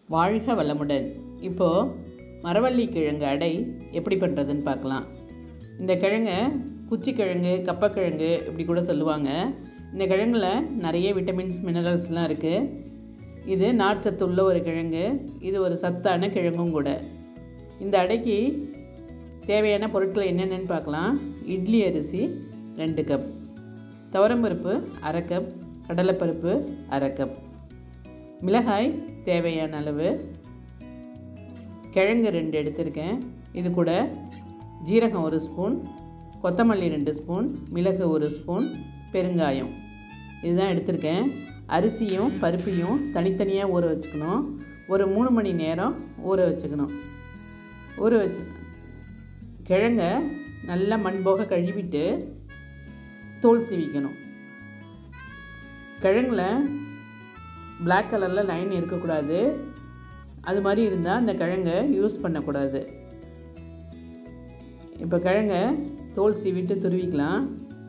வாழ்க வளமுடன் இப்போது மரவள்ளி கிழங்கு அடை எப்படி பண்ணுறதுன்னு பார்க்கலாம் இந்த கிழங்கை குச்சிக்கிழங்கு கப்பக்கிழங்கு இப்படி கூட சொல்லுவாங்க இந்த கிழங்குல நிறைய விட்டமின்ஸ் மினரல்ஸ்லாம் இருக்குது இது நார்ச்சத்து உள்ள ஒரு கிழங்கு இது ஒரு சத்தான கிழங்கும் கூட இந்த அடைக்கு தேவையான பொருட்கள் என்னென்னு பார்க்கலாம் இட்லி அரிசி ரெண்டு கப் துவரம்பருப்பு அரை கப் கடலைப்பருப்பு அரை கப் மிளகாய் தேவையான அளவு கிழங்கு ரெண்டு எடுத்திருக்கேன் இது கூட ஜீரகம் ஒரு ஸ்பூன் கொத்தமல்லி ரெண்டு ஸ்பூன் மிளகு ஒரு ஸ்பூன் பெருங்காயம் இதுதான் எடுத்திருக்கேன் அரிசியும் பருப்பையும் தனித்தனியாக ஊற வச்சுக்கணும் ஒரு மூணு மணி நேரம் ஊற வச்சுக்கணும் ஊற வச்சு கிழங்க நல்லா மண் போக கழுவிட்டு தோல் சீவிக்கணும் கிழங்குல பிளாக் கலரில் லைன் இருக்கக்கூடாது அது மாதிரி இருந்தால் அந்த கிழங்கை யூஸ் பண்ணக்கூடாது இப்போ கிழங்க தோல் சீவிட்டு துருவிக்கலாம்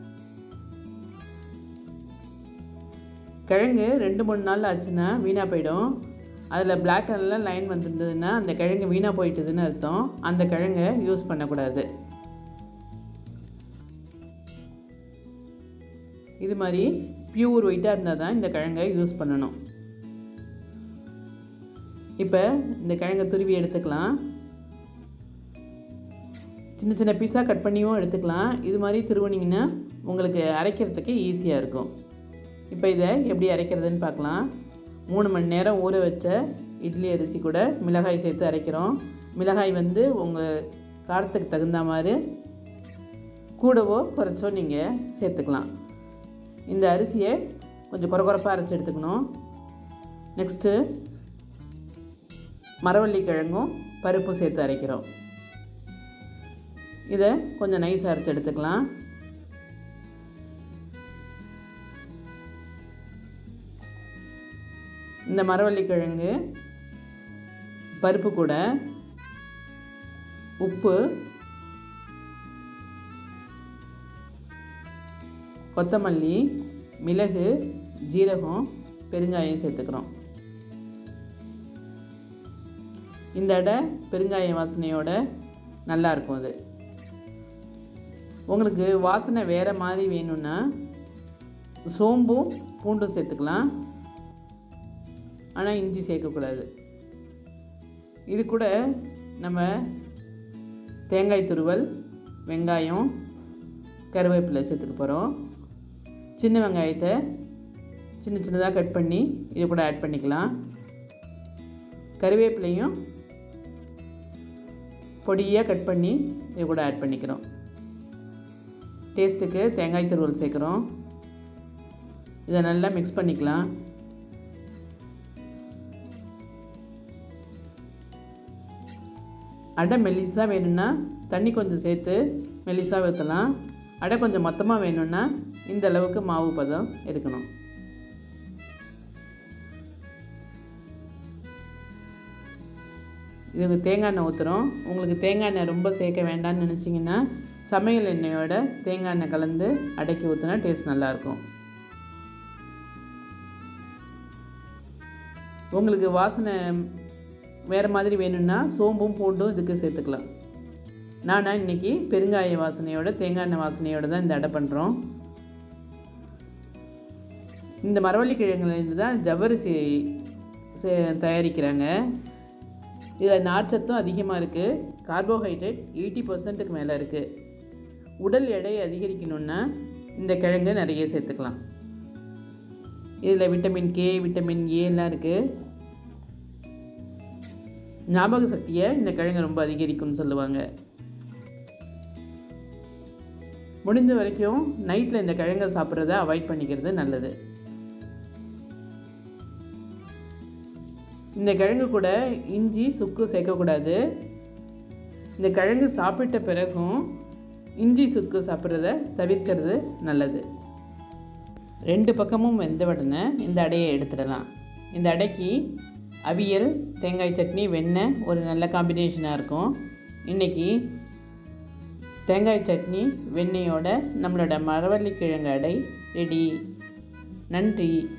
கிழங்கு ரெண்டு மூணு நாள் ஆச்சுன்னா வீணாக போயிடும் அதில் பிளாக் கலரில் லைன் வந்திருந்ததுன்னா அந்த கிழங்கு வீணாக போயிட்டுதுன்னு அர்த்தம் அந்த கிழங்கை யூஸ் பண்ணக்கூடாது இது மாதிரி பியூர் ஒயிட்டாக இருந்தால் தான் இந்த கிழங்கை யூஸ் பண்ணணும் இப்போ இந்த கிழங்கை துருவி எடுத்துக்கலாம் சின்ன சின்ன பீஸாக கட் பண்ணியும் எடுத்துக்கலாம் இது மாதிரி திருவனிங்கன்னா உங்களுக்கு அரைக்கிறதுக்கு ஈஸியாக இருக்கும் இப்போ இதை எப்படி அரைக்கிறதுன்னு பார்க்கலாம் மூணு மணி நேரம் ஊற வச்ச இட்லி அரிசி கூட மிளகாய் சேர்த்து அரைக்கிறோம் மிளகாய் வந்து உங்கள் காரத்துக்கு தகுந்த மாதிரி கூடவோ குறைச்சோ நீங்கள் சேர்த்துக்கலாம் இந்த அரிசியை கொஞ்சம் குறகுறப்பாக அரைச்சி எடுத்துக்கணும் நெக்ஸ்ட்டு மரவள்ளி கிழங்கும் பருப்பும் சேர்த்து அரைக்கிறோம் இதை கொஞ்சம் நைஸாக அரைச்சி எடுத்துக்கலாம் இந்த மரவள்ளி கிழங்கு பருப்பு கூட உப்பு கொத்தமல்லி மிளகு ஜீரகம் பெருங்காயம் சேர்த்துக்கிறோம் இந்த அடை பெருங்காய வாசனையோட நல்லா இருக்கும் அது உங்களுக்கு வாசனை வேறு மாதிரி வேணும்னா சோம்பும் பூண்டும் சேர்த்துக்கலாம் ஆனால் இஞ்சி சேர்க்கக்கூடாது இது கூட நம்ம தேங்காய் துருவல் வெங்காயம் கருவேப்பிலை சேர்த்துக்க போகிறோம் சின்ன வெங்காயத்தை சின்ன சின்னதாக கட் பண்ணி இது கூட ஆட் பண்ணிக்கலாம் கருவேப்பிலையும் பொடியாக கட் பண்ணி இது கூட ஆட் பண்ணிக்கிறோம் டேஸ்ட்டுக்கு தேங்காய் துருவல் சேர்க்குறோம் இதை நல்லா மிக்ஸ் பண்ணிக்கலாம் அடை மெல்லிஸாக வேணும்னா தண்ணி கொஞ்சம் சேர்த்து மெல்லிஸாக ஊற்றலாம் அடை கொஞ்சம் மொத்தமாக வேணும்னா இந்த அளவுக்கு மாவு பதம் இருக்கணும் இதுக்கு தேங்காய் எண்ணெய் ஊற்றுறோம் உங்களுக்கு தேங்காய் எண்ணெய் ரொம்ப சேர்க்க வேண்டாம்னு நினச்சிங்கன்னா சமையல் எண்ணெயோட தேங்காய் எண்ணெய் கலந்து அடைக்கி ஊற்றினா டேஸ்ட் நல்லாயிருக்கும் உங்களுக்கு வாசனை வேறு மாதிரி வேணும்னா சோம்பும் பூண்டும் இதுக்கு சேர்த்துக்கலாம் நானா இன்றைக்கி பெருங்காய வாசனையோட தேங்காய் எண்ணெய் வாசனையோட தான் இந்த அடை பண்ணுறோம் இந்த மரவள்ளி கிழங்குலேருந்து தான் ஜவ்வரிசி தயாரிக்கிறாங்க இதில் நார்ச்சத்தும் அதிகமாக இருக்குது கார்போஹைட்ரேட் எயிட்டி பர்சன்ட்டுக்கு மேலே இருக்குது உடல் எடை அதிகரிக்கணுன்னா இந்த கிழங்கு நிறைய சேர்த்துக்கலாம் இதில் விட்டமின் கே விட்டமின் ஏலாம் இருக்குது ஞாபக சக்தியை இந்த கிழங்கு ரொம்ப அதிகரிக்கும்னு சொல்லுவாங்க முடிஞ்ச வரைக்கும் நைட்டில் இந்த கிழங்கை சாப்பிட்றத அவாய்ட் பண்ணிக்கிறது நல்லது இந்த கிழங்கு கூட இஞ்சி சுக்கு சேர்க்கக்கூடாது இந்த கிழங்கு சாப்பிட்ட பிறகும் இஞ்சி சுக்கு சாப்பிட்றத தவிர்க்கிறது நல்லது ரெண்டு பக்கமும் வெந்த உடனே இந்த அடையை எடுத்துடலாம் இந்த அடைக்கு அவியல் தேங்காய் சட்னி வெண்ணெய் ஒரு நல்ல காம்பினேஷனாக இருக்கும் இன்றைக்கி தேங்காய் சட்னி வெண்ணெயோட நம்மளோட மரவள்ளி கிழங்கு அடை ரெடி நன்றி